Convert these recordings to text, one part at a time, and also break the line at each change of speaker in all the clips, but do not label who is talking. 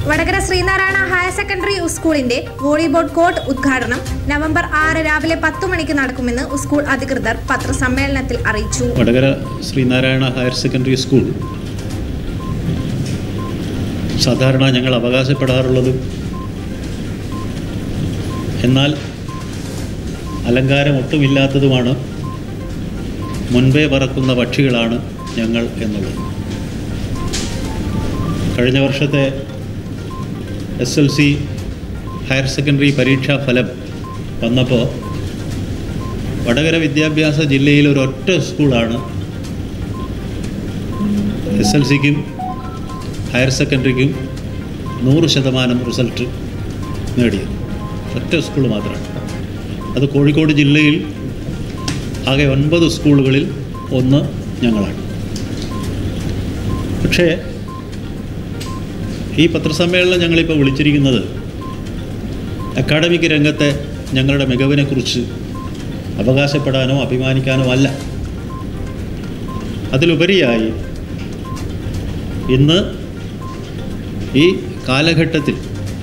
Vadakara Sreenarayana higher secondary സ്കൂളിന്റെ volleyball court ഉദ്ഘാടനം November ആറ് രാവിലെ പത്തു മണിക്ക് നടക്കുമെന്ന് സ്കൂൾ അധികൃതർ പത്രസമ്മേളനത്തിൽ അറിയിച്ചു
Vadakara Sreenarayana higher secondary school സാധാരണ ഞങ്ങൾ അവകാശപ്പെടാറുള്ളത് എന്നാൽ അലങ്കാരം ഒട്ടുമില്ലാത്തതുമാണ് മുൻപേ പറക്കുന്ന പക്ഷികളാണ് ഞങ്ങൾ എന്നുള്ളത് കഴിഞ്ഞ വർഷത്തെ S L C higher secondary പരീക്ഷാ ഫലം വന്നപ്പോൾ വടകര വിദ്യാഭ്യാസ ജില്ലയിൽ ഒരൊറ്റ സ്കൂളാണ് എസ് എൽ സിക്കും ഹയർ സെക്കൻഡറിക്കും നൂറ് ശതമാനം റിസൾട്ട് നേടിയത് ഒറ്റ സ്കൂൾ മാത്രമാണ് അത് കോഴിക്കോട് ജില്ലയിൽ ആകെ ഒൻപത് സ്കൂളുകളിൽ ഒന്ന് ഞങ്ങളാണ് പക്ഷേ ഈ പത്രസമ്മേളനം ഞങ്ങളിപ്പോൾ വിളിച്ചിരിക്കുന്നത് അക്കാഡമിക് രംഗത്തെ ഞങ്ങളുടെ മികവിനെക്കുറിച്ച് അവകാശപ്പെടാനോ അഭിമാനിക്കാനോ അല്ല അതിലുപരിയായി ഇന്ന് ഈ കാലഘട്ടത്തിൽ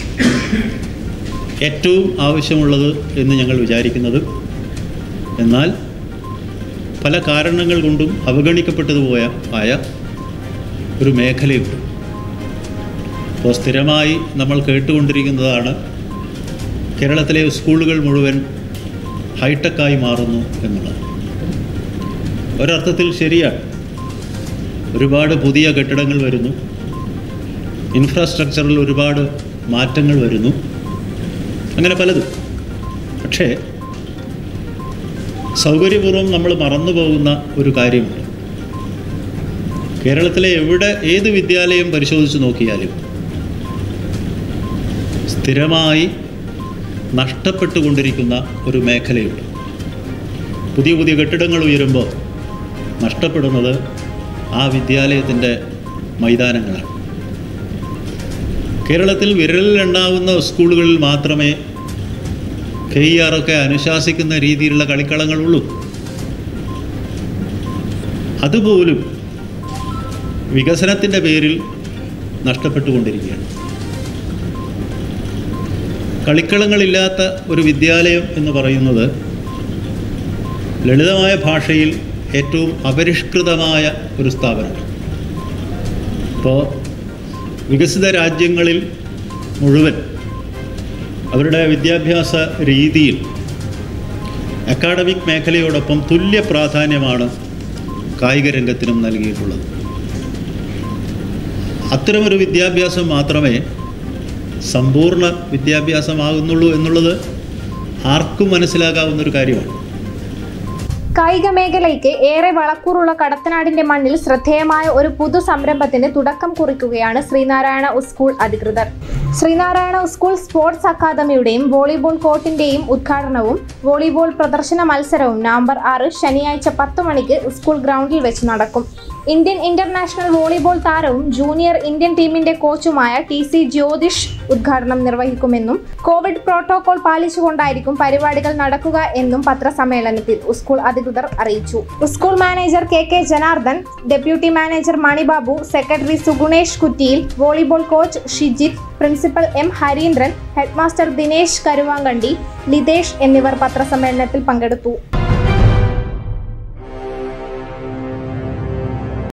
ഏറ്റവും ആവശ്യമുള്ളത് എന്ന് ഞങ്ങൾ വിചാരിക്കുന്നത് എന്നാൽ പല കാരണങ്ങൾ കൊണ്ടും അവഗണിക്കപ്പെട്ടതു പോയ ആയ ഒരു മേഖലയുണ്ട് ഇപ്പോൾ സ്ഥിരമായി നമ്മൾ കേട്ടുകൊണ്ടിരിക്കുന്നതാണ് കേരളത്തിലെ സ്കൂളുകൾ മുഴുവൻ ഹൈടെക്കായി മാറുന്നു എന്നുള്ളത് ഒരർത്ഥത്തിൽ ശരിയാണ് ഒരുപാട് പുതിയ കെട്ടിടങ്ങൾ വരുന്നു ഇൻഫ്രാസ്ട്രക്ചറിൽ ഒരുപാട് മാറ്റങ്ങൾ വരുന്നു അങ്ങനെ പലതും പക്ഷേ സൗകര്യപൂർവ്വം നമ്മൾ മറന്നു പോകുന്ന ഒരു കാര്യമുണ്ട് കേരളത്തിലെ എവിടെ ഏത് വിദ്യാലയം പരിശോധിച്ച് നോക്കിയാലും സ്ഥിരമായി നഷ്ടപ്പെട്ടുകൊണ്ടിരിക്കുന്ന ഒരു മേഖലയുണ്ട് പുതിയ പുതിയ കെട്ടിടങ്ങൾ ഉയരുമ്പോൾ നഷ്ടപ്പെടുന്നത് ആ വിദ്യാലയത്തിൻ്റെ മൈതാനങ്ങളാണ് കേരളത്തിൽ വിരലിലെണ്ണാവുന്ന സ്കൂളുകളിൽ മാത്രമേ കെ ഇ ആറൊക്കെ അനുശാസിക്കുന്ന രീതിയിലുള്ള കളിക്കളങ്ങളുള്ളൂ അതുപോലും വികസനത്തിൻ്റെ പേരിൽ നഷ്ടപ്പെട്ടുകൊണ്ടിരിക്കുകയാണ് കളിക്കളങ്ങളില്ലാത്ത ഒരു വിദ്യാലയം എന്ന് പറയുന്നത് ലളിതമായ ഭാഷയിൽ ഏറ്റവും അപരിഷ്കൃതമായ ഒരു സ്ഥാപനമാണ് ഇപ്പോൾ വികസിത രാജ്യങ്ങളിൽ മുഴുവൻ അവരുടെ വിദ്യാഭ്യാസ രീതിയിൽ അക്കാഡമിക് മേഖലയോടൊപ്പം തുല്യ പ്രാധാന്യമാണ് കായിക രംഗത്തിനും നൽകിയിട്ടുള്ളത് അത്തരമൊരു വിദ്യാഭ്യാസം മാത്രമേ സമ്പൂർണ്ണ വിദ്യാഭ്യാസമാകുന്നുള്ളൂ എന്നുള്ളത് ആർക്കും മനസ്സിലാകാവുന്ന ഒരു കാര്യമാണ്
കായിക മേഖലയ്ക്ക് ഏറെ വളക്കൂറുള്ള കടത്തനാടിന്റെ മണ്ണിൽ ശ്രദ്ധേയമായ ഒരു പുതു സംരംഭത്തിന് തുടക്കം കുറിക്കുകയാണ് ശ്രീനാരായണ സ്കൂൾ അധികൃതർ ശ്രീനാരായണ സ്കൂൾ സ്പോർട്സ് അക്കാദമിയുടെയും വോളിബോൾ കോർട്ടിന്റെയും ഉദ്ഘാടനവും വോളിബോൾ പ്രദർശന മത്സരവും നവംബർ ആറ് ശനിയാഴ്ച പത്ത് മണിക്ക് സ്കൂൾ ഗ്രൗണ്ടിൽ വെച്ച് നടക്കും ഇന്ത്യൻ ഇന്റർനാഷണൽ വോളിബോൾ താരവും ജൂനിയർ ഇന്ത്യൻ ടീമിന്റെ കോച്ചുമായ ടി സി ജ്യോതിഷ് ഉദ്ഘാടനം നിർവഹിക്കുമെന്നും കോവിഡ് പ്രോട്ടോകോൾ പാലിച്ചുകൊണ്ടായിരിക്കും പരിപാടികൾ നടക്കുക എന്നും പത്രസമ്മേളനത്തിൽ സ്കൂൾ അധികൃതർ അറിയിച്ചു school manager K K Janardhan deputy manager Manibabu secretary Sugunesh Kuttiyil volleyball coach Shijith principal M Harindran headmaster Dinesh Karuvankandi Lithesh എന്നിവർ പത്രസമ്മേളനത്തിൽ പങ്കെടുത്തു